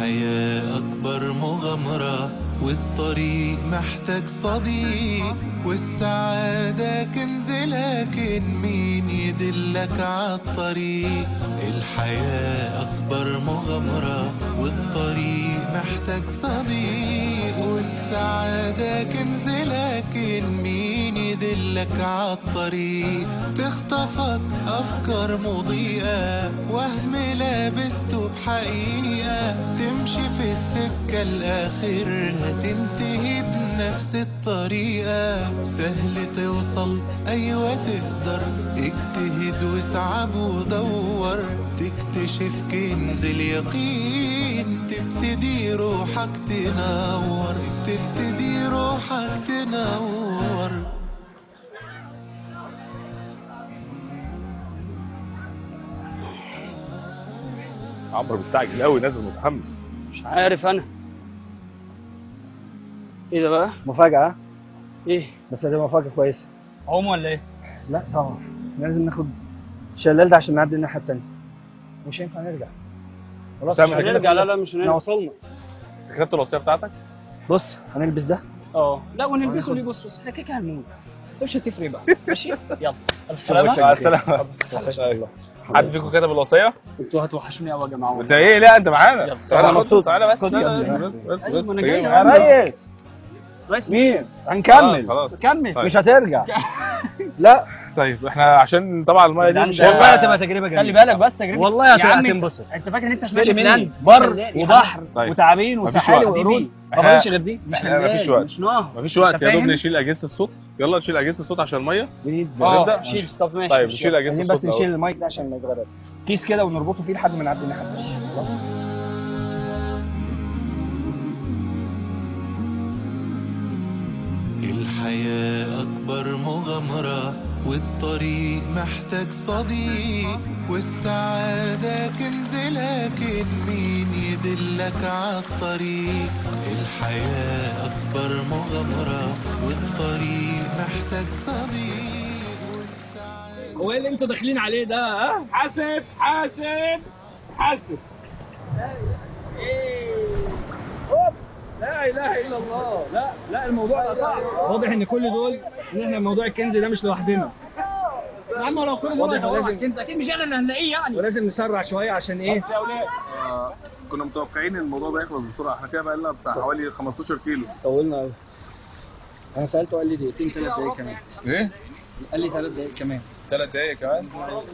الحياة أكبر مغامرة والطريق محتاج صديق والسعادة كنز لكن مين يدلك عالطريق الحياة أكبر مغامرة والطريق محتاج صديق والسعادة كنز لكن مين يدلك عالطريق تخطفك أفكار مضيئة وهم لابسته بحقيقة تمشي في السكة الآخر هتنتهي بنفس الطريقة سهل توصل أيوة تقدر اجتهد واتعب ودور تكتشف كنز اليقين تبتدي روحك تنور تبتدي روحك تنور عمرو مستعجل قوي نازل متحمس مش عارف انا ايه ده بقى مفاجأة ايه بس هتبقى مفاجأة كويسة عوم ولا ايه لا طبعا لازم ناخد الشلال ده عشان نعدي الناحية التانية مش هينفع نرجع خلاص سامع مش كده هنرجع لا لا مش احنا هنرجع وصلنا خدت الوصيه بتاعتك بص هنلبس ده اه لا ونلبسه ليه بص بص احنا كده كده هنموت مش هتفرق بقى ماشي يلا السلامة مع السلامه أيوة. حد فيكم كتب الوصيه انتوا هتوحشوني قوي يا جماعه انت ايه لا انت معانا يلا. تعالى أنا خد- مبسوط. تعالى بس خد لا، يا لا، ابني. بس بس أيوة، بس ما أنا إيه، جاي يا معانا. ريس رئيس مين خلاص هنكمل خلاص كمل طيب. مش هترجع لا طيب احنا عشان طبعا الميه دي مش والله هتبقى تجربة جميلة خلي بالك بس تجربة والله يا هتبقى عم هتنبسط انت فاكر ان انت اشتري ماشي مني بلاند بر وبحر طيب. وتعابين مفيش وسحالي وقت. وقرود ما إحنا- فاضلش غير دي مش إحنا مفيش حمال وقت. مش نهر مفيش وقت أنت يا دوب فاهم؟ نشيل اجهزه الصوت يلا نشيل اجهزه الصوت عشان الميه جديد اه نبدأ؟ شيل ستوب ماشي طيب ماشي. نشيل اجهزه عايزين الصوت بس الأول. نشيل المايك ده عشان ما يتغرقش كيس كده ونربطه فيه لحد ما نعدي الناحية التانية خلاص الحياة أكبر مغامرة والطريق محتاج صديق والسعادة كنز لكن مين يدلك عالطريق الحياة أكبر مغامرة والطريق محتاج صديق والسعادة هو ايه اللي انتوا داخلين عليه ده ها حاسب حاسب حاسب لا اله الا الله لا لا الموضوع ده صعب واضح ان كل دول ان احنا موضوع الكنز ده مش لوحدنا يا عم لو كل واضح مره يدور لازم- على الكنز اكيد مش احنا اللي هنلاقيه يعني ولازم نسرع شويه عشان ايه آه، كنا متوقعين ان الموضوع ده يخلص بسرعه احنا كده بقى لنا بتاع حوالي 15 كيلو طولنا قوي انا سالته قال لي دقيقتين ثلاث دقايق كمان ايه قال لي ثلاث دقايق كمان ثلاث دقايق كمان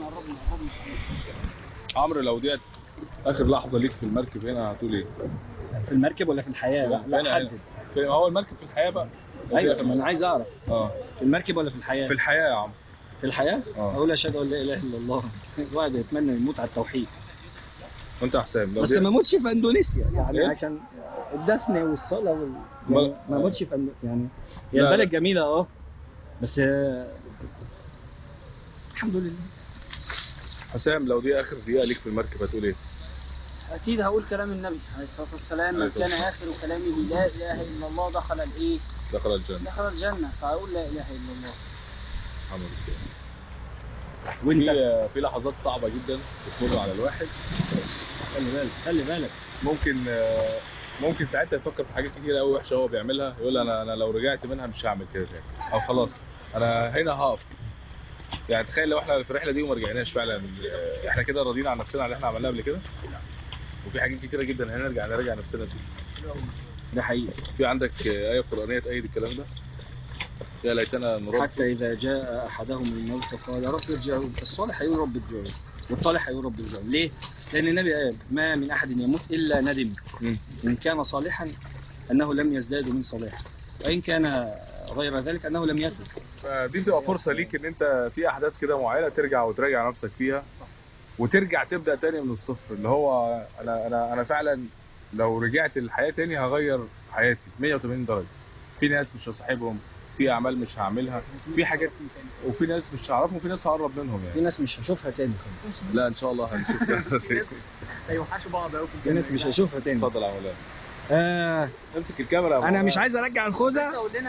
عمرو لو ديت اخر لحظه ليك في المركب هنا هتقول ايه؟ في المركب ولا في الحياه لا, هنا- لا حدد في- ما هو المركب في الحياه بقى لو دي ايوه آخر ما انا لحظة. عايز اعرف اه في المركب ولا في الحياه في الحياه يا عمرو في الحياه اه. اقول اشهد ان لا اله الا الله الواحد يتمنى يموت على التوحيد وانت يا حسام لو بس دي ما اموتش في اندونيسيا يعني إيه؟ عشان الدفن والصلاه وال... ما- يعني ما اموتش في أندو... يعني هي لا، البلد لا. جميله اه بس آه، الحمد لله حسام لو دي اخر دقيقه ليك في المركب هتقول ايه؟ اكيد هقول كلام النبي عليه الصلاه والسلام عليه من الصلاة كان اخر كلامه لا اله الا الله دخل الايه دخل الجنه دخل الجنه فاقول لا اله الا الله عمرو ازاي؟ وانت في في لحظات صعبه جدا بتمر على الواحد خلي بالك خلي بالك ممكن آه، ممكن ساعتها يفكر في حاجات كتير قوي وحشه هو بيعملها يقول انا انا لو رجعت منها مش هعمل كده تاني او خلاص انا هنا هقف يعني تخيل لو احنا في الرحله دي وما رجعناش فعلا آه، احنا كده راضيين عن نفسنا على اللي احنا عملناه قبل كده وفي حاجات كتيره جدا هنرجع نراجع نفسنا فيها ده حقيقي في عندك آه، ايه قرانيه تأيد الكلام ده يا ليتنا نرد حتى اذا جاء احدهم الموت قال رب ارجعون الصالح هيقول رب ارجعون والطالح هيقول رب ارجعون ليه؟ لان النبي قال ما من احد يموت الا ندم مم. ان كان صالحا انه لم يزداد من صلاح وان كان غير ذلك انه لم يتب فدي بتبقى فرصه ليك ان انت في احداث كده معينه ترجع وتراجع نفسك فيها وترجع تبدا تاني من الصفر اللي هو انا انا انا فعلا لو رجعت الحياه تاني هغير حياتي 180 درجه في ناس مش هصاحبهم في اعمال مش هعملها في حاجات وفي ناس مش هعرفهم وفي ناس هقرب منهم في يعني ناس مش هشوفها تاني خالص لا ان شاء الله هنشوف هيوحشوا بعض قوي في ناس مش هشوفها تاني اتفضل يا مولانا آه امسك الكاميرا يا انا مولانا. مش عايز ارجع الخوذه قول لنا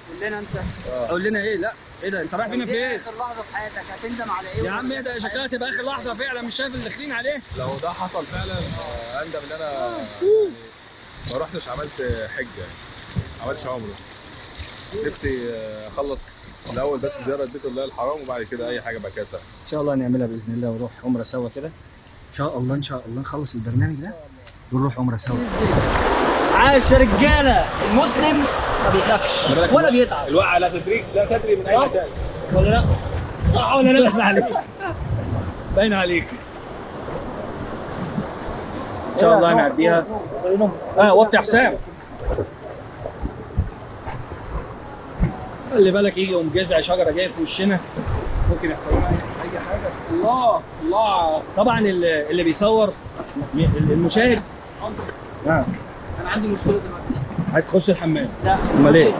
قول لنا انت اقول لنا ايه لا ايه ده انت رايح بينا دي فين اخر لحظه في حياتك هتندم على ايه يا عم ايه ده شكلها تبقى اخر لحظه فعلا مش شايف اللي داخلين عليه لو ده حصل فعلا آه، اندم ان انا يعني ما رحتش عملت حجه يعني ما عملتش عمره نفسي آه، اخلص الاول بس زياره بيت الله الحرام وبعد كده اي حاجه بقى كده سهل. ان شاء الله نعملها باذن الله ونروح عمره سوا كده ان شاء الله ان شاء الله نخلص البرنامج ده ونروح عمره سوا عاش يا رجاله المسلم ما بيخافش ولا بيتعب الوقعه لا تدريك لا تدري من اين تاتي ولا لا صح ولا لا باين عليك باين عليك ان شاء الله نعديها اه وطي يا حسام خلي بالك يجي يقوم جذع شجره جايه في وشنا ممكن يحصل لنا اي حاجه الله الله طبعا اللي اللي بيصور المشاهد نعم انا عندي مشكله دلوقتي عايز تخش الحمام لا أمال إيه؟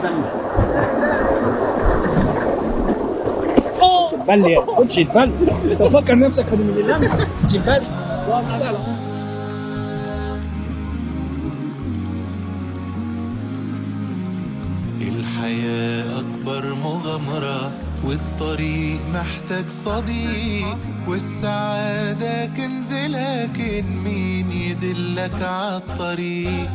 أوه. تتبل يا خدش تتبل انت فكر نفسك في من اللمس تتبل لا لا الحياة أكبر مغامرة والطريق محتاج صديق والسعادة كنز لكن مين يدلك عالطريق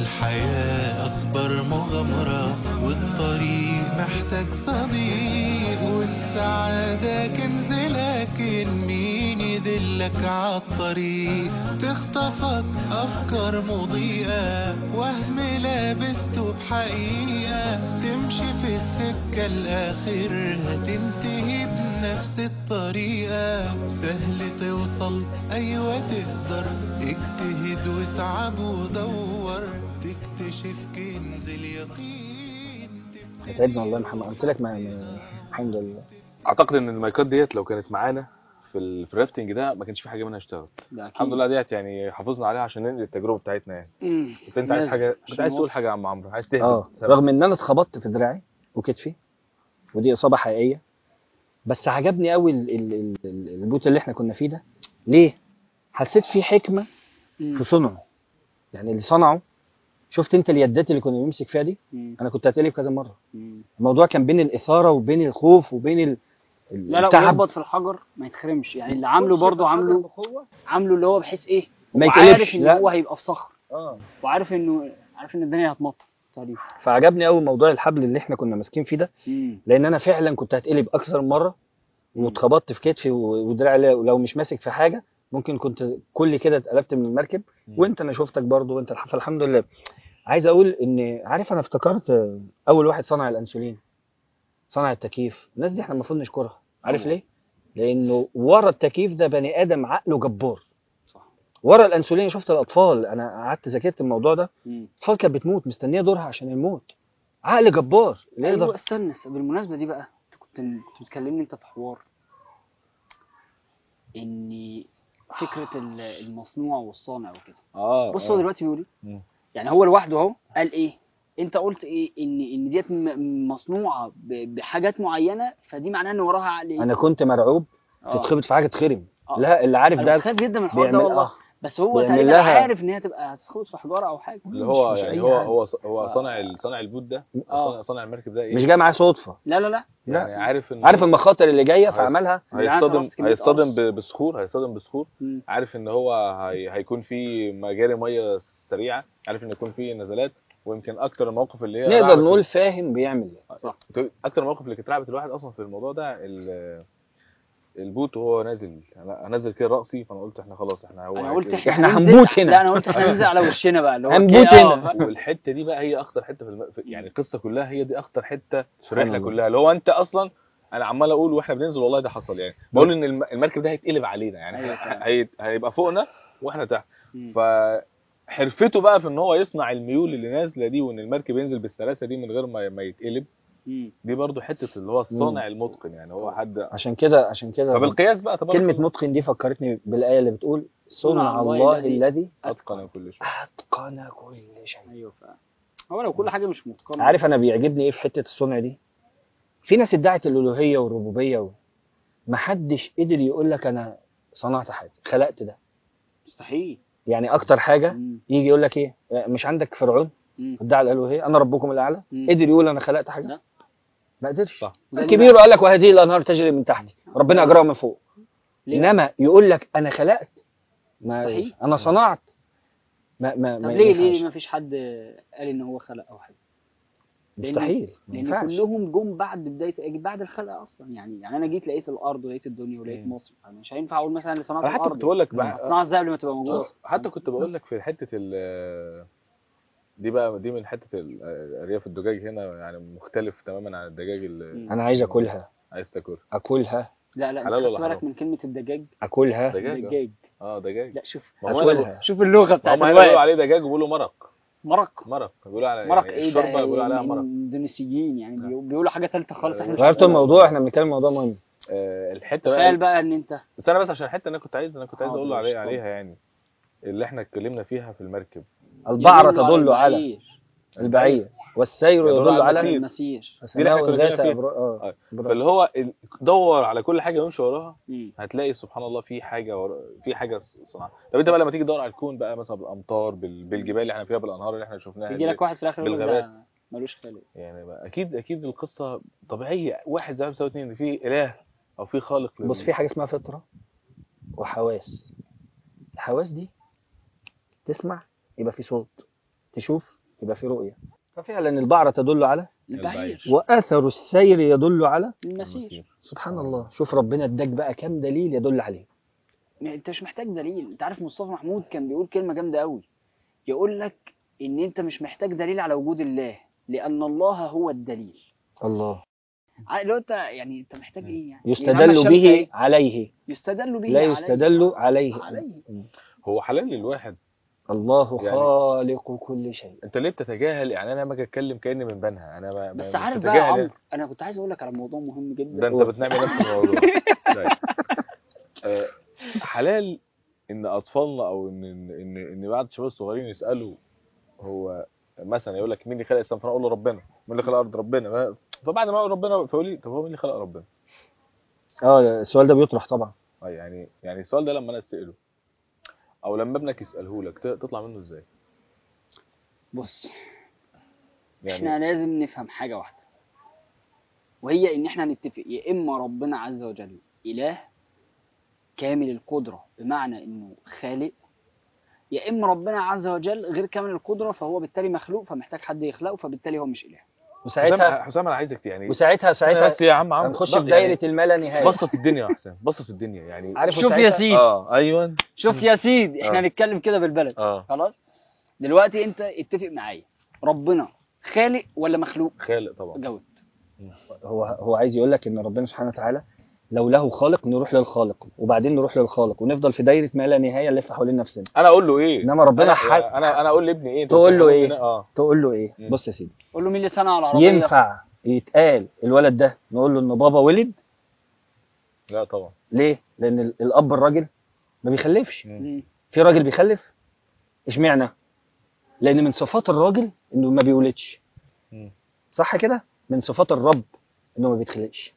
الحياة أكبر مغامرة والطريق محتاج صديق والسعادة كنز لكن مين يدلك عالطريق تخطفك أفكار مضيئة وهم لابسته بحقيقة تمشي في السكة الآخر هتنتهي بنفس الطريقة سهل توصل أيوة تقدر اجتهد واتعب ودور تكتشف كنز اليقين هتعبنا والله يا محمد قلت لك ما ما- الحمد لله اعتقد ان المايكات ديت لو كانت معانا في ال- في الرافتنج ده ما كانش في حاجه منها اشتغلت الحمد لله ديت يعني حافظنا عليها عشان ننقل التجربه بتاعتنا يعني مم. كنت انت عايز لازم. حاجه كنت عشان عايز تقول نوصل. حاجه يا عم عمرو عايز تهدى اه رغم ان انا اتخبطت في دراعي وكتفي ودي اصابه حقيقيه بس عجبني قوي ال- ال- ال- ال- البوت اللي احنا كنا فيه ده ليه حسيت فيه حكمه مم. في صنعه يعني اللي صنعه شفت انت اليدات اللي كنا بنمسك فيها دي مم. انا كنت هتقلب كذا مره مم. الموضوع كان بين الاثاره وبين الخوف وبين ال- ال- لا لا التعب ويخبط في الحجر ما يتخرمش يعني اللي عامله برضه عامله عامله اللي هو بحيث ايه ما هو عارف يتقلبش ان لا هو هيبقى في صخر اه وعارف انه عارف ان الدنيا هتمطر تقريبا فعجبني قوي موضوع الحبل اللي احنا كنا ماسكين فيه ده مم. لان انا فعلا كنت هتقلب اكثر من مره واتخبطت في كتفي و- ودراعي لو لو مش ماسك في حاجه ممكن كنت كل كده اتقلبت من المركب وانت انا شفتك برضو وانت الح- فالحمد لله عايز اقول ان عارف انا افتكرت اول واحد صنع الانسولين صنع التكييف الناس دي احنا المفروض نشكرها عارف ليه لانه ورا التكييف ده بني ادم عقله جبار صح ورا الانسولين شفت الاطفال انا قعدت ذاكرت الموضوع ده مم. الاطفال كانت بتموت مستنيه دورها عشان الموت عقل جبار اللي ايوه يقدر استنى بالمناسبه دي بقى انت كنت كنت بتكلمني انت في حوار ان فكره ال- المصنوع والصانع وكده اه بص هو دلوقتي بيقول ايه مم. يعني هو لوحده اهو قال ايه انت قلت ايه ان ان ديت م- مصنوعه ب- بحاجات معينه فدي معناها ان وراها عقل ايه انا كنت مرعوب آه. تتخبط في حاجه تخرم آه. لا اللي عارف انا ده بتخاف جدا من الحوار ده بيعمل- والله آه. بس هو بيعمل تقريبا لها- عارف ان هي تبقى هتسخبط في حجاره او حاجه اللي هو مش- مش يعني أي هو حاجة. هو هو آه. صنع ال- صنع البوت ده آه. صنع صنع المركب ده ايه مش جاي معاه صدفه لا لا لا يعني لا عارف ان عارف المخاطر اللي جايه هيص- فعملها هيصطدم درست كمية هيصطدم قرص. ب- بصخور هيصطدم بصخور مم. عارف ان هو هي هيكون في مجاري ميه سريعه عارف ان يكون في نزلات ويمكن اكتر المواقف اللي هي نقدر رعبت- نقول فاهم بيعمل ايه صح اكتر المواقف اللي كانت رعبت الواحد اصلا في الموضوع ده ال- البوت وهو نازل انا نازل كده راسي فانا قلت احنا خلاص احنا هو انا قلت هيك- احنا, إحنا هننزل- هنموت هنا. لا انا قلت احنا هننزل على وشنا بقى اللي هو هنموت كده، آه، هنا. والحته دي بقى هي اخطر حته في, الم... في يعني القصه كلها هي دي اخطر حته في سبحان الرحله الله. كلها اللي هو انت اصلا انا عمال اقول واحنا بننزل والله ده حصل يعني بقول ان الم- المركب ده هيتقلب علينا يعني أيوة ه- فعلا. هي... هيبقى فوقنا واحنا تحت مم. فحرفته بقى في ان هو يصنع الميول اللي نازله دي وان المركب ينزل بالسلاسه دي من غير ما ما يتقلب مم. دي برضو حته اللي هو الصانع المتقن يعني هو حد عشان كده عشان كده فبالقياس بقى تبارك كلمه الله متقن دي فكرتني بالايه اللي بتقول صنع صنع الله الله الذي الذي اتقن كل شيء اتقن كل شيء ايوه فعلا هو لو كل حاجه مش متقنه عارف انا بيعجبني ايه في حته الصنع دي في ناس ادعت الالوهيه والربوبيه و... محدش قدر يقول لك انا صنعت حاجه خلقت ده مستحيل يعني اكتر حاجه مم. يجي يقول لك ايه مش عندك فرعون مم. ادعى الالوهيه انا ربكم الاعلى مم. قدر يقول انا خلقت حاجه لا. ما قدرش صح. ده الكبير قال لك وهذه الانهار تجري من تحتي ربنا اجراها من فوق ليه؟ انما يقول لك انا خلقت ما مستحيل. انا صنعت ما ما طب ما ليه ليه ينفعش. ما فيش حد قال ان هو خلق او حاجه لأن- مستحيل ما لان ينفعش. كلهم جم بعد بدايه بعد الخلق اصلا يعني يعني انا جيت لقيت الارض ولقيت الدنيا ولقيت مم. مصر فانا مش هينفع اقول مثلا اللي صنعت انا حتى الارض كنت بقول لك بقى صنعت ازاي قبل ما تبقى موجوده اصلا حتى كنت بقول لك في حته ال دي بقى دي من حته ال- ارياف الدجاج هنا يعني مختلف تماما عن الدجاج اللي مم. انا عايز اكلها عايز تاكله اكلها لا لا حلال انت ولا خدت بالك حرام؟ من كلمه الدجاج اكلها دجاج آه. دجاج اه دجاج لا شوف ما هو هنا اكلها شوف اللغه ما بتاعت هم هنا بيقولوا الواد عليه دجاج وبيقولوا مرق مرق مرق بيقولوا على مرق يعني ايه الشوربه ده بيقولوا عليها مرق اندونيسيين يعني بيقو- بيقولوا حاجه ثالثه خالص احنا مش غيرت عارفين. الموضوع احنا بنتكلم موضوع مهم آه الحته تخيل بقى بقى ان انت بس انا بس عشان الحته اللي انا كنت عايز انا كنت عايز حاضر، اقول له عليها اتفضل. عليها يعني اللي احنا اتكلمنا فيها في المركب البعرة تدل على البعير. البعير والسير يدل يدل على على المسير. المسير دي اللي احنا سماء كنا ذات فيها. أبرار اه أبرار. فاللي هو ال- دور على كل حاجه وامشي وراها مم. هتلاقي سبحان الله في حاجه ورا في حاجه صنعها طب انت بقى لما تيجي تدور على الكون بقى مثلا بالامطار بال- بالجبال اللي احنا فيها بالانهار اللي احنا شفناها يجي دي، لك واحد في الاخر يقول لك بالغابات. ده ملوش خالق يعني بقى اكيد اكيد القصه طبيعيه واحد زائد يساوي اتنين ان في اله او في خالق لل- بص في حاجة اسمها فطرة وحواس الحواس دي تسمع يبقى في صوت تشوف يبقى في رؤية ففعلا البعرة تدل على البعير وأثر السير يدل على المسير سبحان الله شوف ربنا اداك بقى كام دليل يدل عليه ما انت مش محتاج دليل انت عارف مصطفى محمود كان بيقول كلمه جامده قوي يقول لك ان انت مش محتاج دليل على وجود الله لان الله هو الدليل الله ع- لو انت يعني انت محتاج ايه يعني يفهم يستدل الشمس به ايه؟ عليه يستدل به لا عليه. يستدل عليه عليه هو حلال للواحد الله يعني- خالق كل شيء انت ليه بتتجاهل يعني انا لما اجي اتكلم كاني من بنها انا ما بس ما- عارف مش بقى يا بتجاهل عمرو انا كنت عايز اقول لك على موضوع مهم جدا ده انت بتنامي نفس الموضوع طيب. آه، حلال ان اطفالنا او ان ان ان, إن بعض الشباب الصغيرين يسالوا هو مثلا يقول لك مين اللي خلق السماء فانا اقول له ربنا مين اللي خلق الارض ربنا فبعد ما اقول ربنا فيقول لي طب هو مين اللي خلق ربنا اه السؤال ده بيطرح طبعا آه، يعني يعني السؤال ده لما انا اساله او لما ابنك يساله لك ت- تطلع منه ازاي بص يعني احنا لازم نفهم حاجه واحده وهي ان احنا نتفق يا اما ربنا عز وجل اله كامل القدره بمعنى انه خالق يا اما ربنا عز وجل غير كامل القدره فهو بالتالي مخلوق فمحتاج حد يخلقه فبالتالي هو مش اله وساعتها حسام حسام انا عايزك يعني وساعتها ساعتها بس يا عم عم هنخش في دايرة الملا نهاية بسط الدنيا يا حسام بسط الدنيا يعني عارف شوف يا وساعتها- سيدي اه ايوه شوف يا سيدي احنا آه. هنتكلم كده بالبلد اه خلاص دلوقتي انت اتفق معايا ربنا خالق ولا مخلوق خالق طبعا جاوب هو هو عايز يقول لك ان ربنا سبحانه وتعالى لو له خالق نروح للخالق وبعدين نروح للخالق ونفضل في دايره ما لا نهايه نلف حوالين نفسنا انا اقول له ايه انما ربنا انا حل... انا, أنا اقول لابني ايه أنت تقول له بتقول إيه؟ لنا- اه تقول له ايه مم. بص يا سيدي قول له مين اللي صنع العربيه ينفع يتقال الولد ده نقول له ان بابا ولد لا طبعا ليه لان ال- الاب الراجل ما بيخلفش مم. في راجل بيخلف اشمعنى لان من صفات الراجل انه ما بيولدش مم. صح كده من صفات الرب انه ما بيتخلقش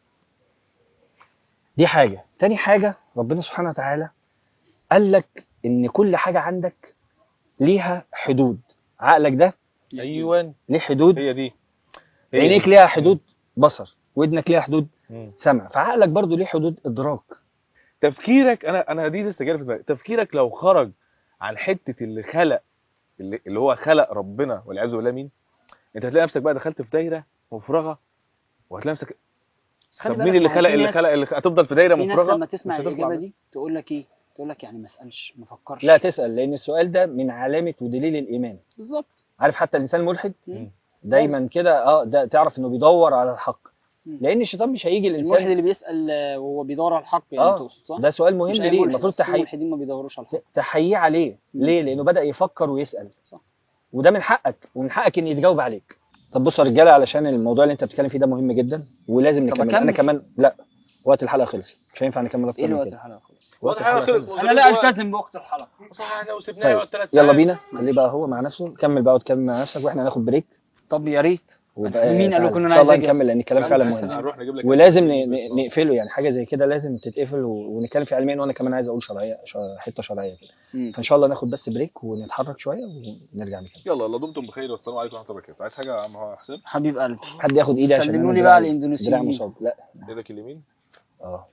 دي حاجه تاني حاجه ربنا سبحانه وتعالى قال لك ان كل حاجه عندك ليها حدود عقلك ده ايوه ليه حدود هي دي هي عينيك دي. ليها حدود بصر ودنك ليها حدود مم. سمع فعقلك برضو ليه حدود ادراك تفكيرك انا انا دي لسه جايه في دماغي تفكيرك لو خرج عن حته اللي خلق اللي, اللي هو خلق ربنا والعياذ بالله مين انت هتلاقي نفسك بقى دخلت في دايره مفرغه وهتلاقي نفسك بس خلي طب بالك مين اللي ما هو خلق في اللي ناس- خلق اللي خ- هتفضل في دايره في ناس مفرغه لما تسمع مش هتطلع الاجابه منها. دي تقول لك ايه تقول لك يعني ما اسالش ما افكرش لا تسال لان السؤال ده من علامه ودليل الايمان بالظبط عارف حتى الانسان الملحد مم. دايما كده اه ده تعرف انه بيدور على الحق مم. لان الشيطان مش هيجي الملحد الانسان اللي بيسال آه، وهو بيدور على الحق يعني آه، تقصد صح؟ ده سؤال مهم مش أي ليه ملحد، المفروض بس في تحيي ملحدين ما بيدوروش على الحق تحييه عليه مم. ليه لانه بدا يفكر ويسال صح. وده من حقك ومن حقك ان يتجاوب عليك طب بصوا يا رجاله علشان الموضوع اللي انت بتتكلم فيه ده مهم جدا ولازم طب نكمل انا أكمل؟ كمان لا وقت الحلقه خلص مش هينفع نكمل اكتر ايه من الوقت كده الحلقه خالص وقت الحلقة الحلقه خلص. خلص انا لا التزم بوقت الحلقه صح انا وسبناه طيب يقعد ثلاث يلا ساعات. بينا خليه بقى هو مع نفسه كمل بقى وتكمل مع نفسك واحنا هناخد بريك طب يا ريت وبقى مين قال لكم إن ان أنا شاء الله عايز أجي نكمل لان الكلام لا، فعلا بس مهم هنروح نجيب لك ولازم ن- بس، ن- آه. نقفله يعني حاجه زي كده لازم تتقفل و- ونتكلم فيه علميا وانا كمان عايز اقول شرعيه ش- حته شرعيه كده مم. فان شاء الله ناخد بس بريك ونتحرك شويه ونرجع نكمل يلا الله دمتم بخير والسلام عليكم ورحمه الله وبركاته عايز حاجه يا عم حسين حبيب قلبي حد ياخد ايدي عشان سلموا أنا لي دراعي- بقى على الإندونيسيين. دراعي مصاب لا ايدك اليمين اه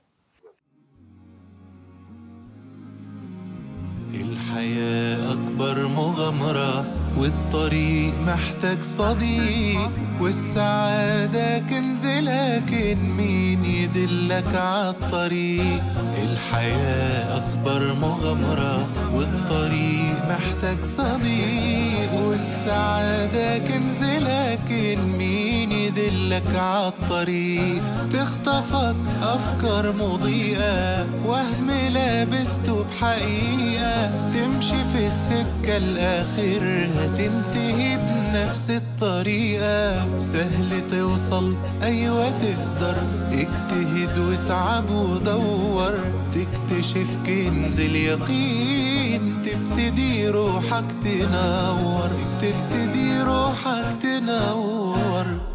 الحياة أكبر مغامرة والطريق محتاج صديق والسعادة كنز لكن مين يدلك عالطريق الحياة أكبر مغامرة والطريق محتاج صديق والسعادة كنز لكن مين يدلك عالطريق تخطفك أفكار مضيئة وهم لابسته بحقيقة تمشي في السكة الآخر هتنتهي بنفس الطريقة سهل توصل أيوة تقدر اجتهد واتعب ودور تكتشف كنز اليقين تبتدي روحك تنور تبتدي روحك تنور